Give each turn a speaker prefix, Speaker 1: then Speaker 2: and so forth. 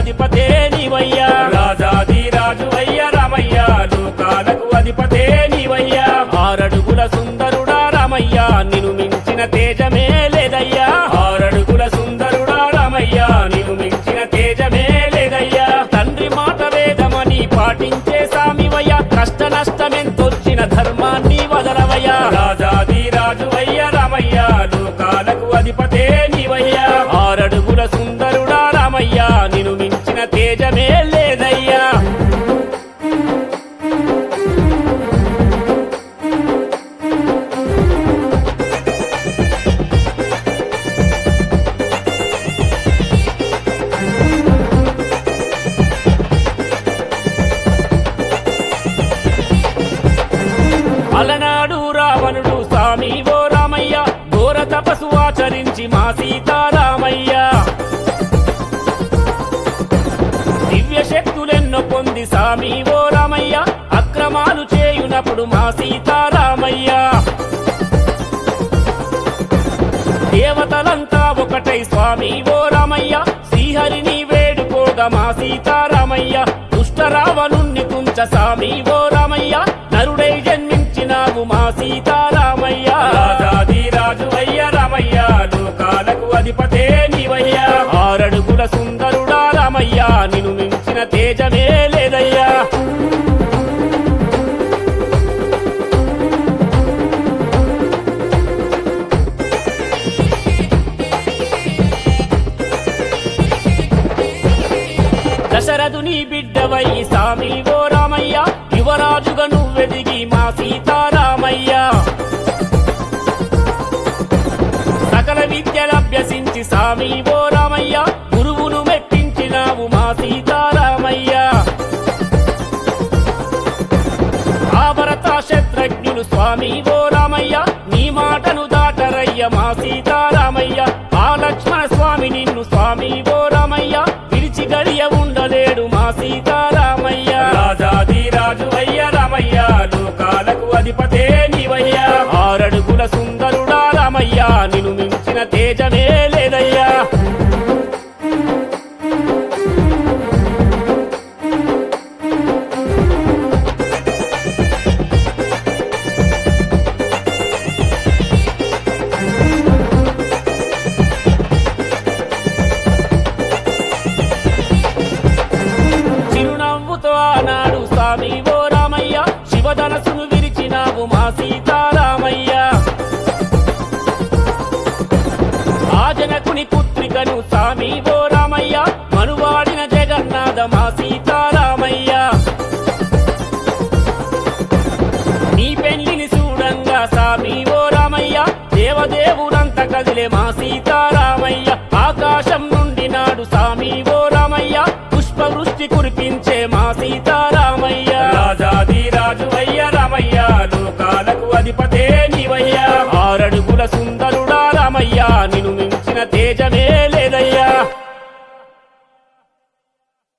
Speaker 1: అధిపతే నీవయ్యా రాజాది రాజు అయ్య రామయ్య లోకాలకు అధిపతే నీవయ్యా ఆరడుగుల సుందరుడా రామయ్య నిన్ను మించిన తేజమే లేదయ్యా ఆరడుగుల సుందరుడా రామయ్య నిన్ను మించిన తేజమే లేదయ్యా తండ్రి మాట వేదమని పాటించే సామివయ్య కష్ట నష్టమెంతొచ్చిన ధర్మాన్ని వదలవయ్యా రాజాది రాజు అయ్య రామయ్య లోకాలకు అధిపతే నీవయ్యా ఆరడుగుల సుందరుడా రామయ్య నిన్ను మించిన తేజమే లేదయ్యా అలనాడు రావణుడు స్వామి ఓ రామయ్య ఘోర తపస్సు ఆచరించి మా సీతారామయ్య దివ్య శక్తులెన్నో పొంది స్వామి ఓ రామయ్య అక్రమాలు చేయునప్పుడు మా సీతారామయ్య దేవతలంతా ఒకటై స్వామి ఓ రామయ్య శ్రీహరిని వేడుకోగా మా సీతారామయ్య దుష్ట రావణుణ్ణి తుంచ స్వామి ఓ రామయ్య నరుడై జన్మించినావు మా సీతారామయ్య రాజాది రాజు అయ్య రామయ్య లోకాలకు అధిపతే నీవయ్యా ఆరడుగుల సుందరుడా రామయ్య నిన్ను మించిన తేజమే లేదయ్యా దశరథుని బిడ్డవై సామి ఓ రామయ్య యువరాజుగా నువ్వెదిగి మా సీతారామయ్య సకల విద్యలభ్యసించి సామి ఓ రామయ్య గురువును మెప్పించినావు మా సీతారామయ్య ఆభరత శత్రుఘ్నులు స్వామి ఓ రామయ్య నీ మాటను దాటరయ్య మా సీతారామయ్య ఆ లక్ష్మణ స్వామి నిన్ను స్వామి ఓ రామయ్య విడిచి గడియ ఉండలేడు మా సీతారామయ్య రాజాది రాజు అయ్య రామయ్య లోకాలకు అధిపతే నీవయ్యా ఆరడుగుల సుందరుడా రామయ్య నిన్ను మించిన తేజమే లేదయ్యా చిరునవ్వుతో ఆనాడు స్వామి ఓ రామయ్య శివధనసును విరిచినావు మా సీతారామయ్య ఆజనకుని పుత్రికను స్వామి ఓ రామయ్య మనువాడిన జగన్నాథ మా సీతారామయ్య నీ పెళ్లిని చూడంగా స్వామి ఓ రామయ్య దేవదేవులంత కదిలే మా సీతారామయ్య ఆకాశం నుండి నాడు స్వామి ఓ రామయ్య పుష్పవృష్టి కురిపించే మా సీతారామయ్య రాజాది రాజు అయ్య రామయ్య లోకాలకు అధిపతే నీవయ్యా ఆరడుగుల సుందరుడా రామయ్య నిన్ను మించిన తేజమే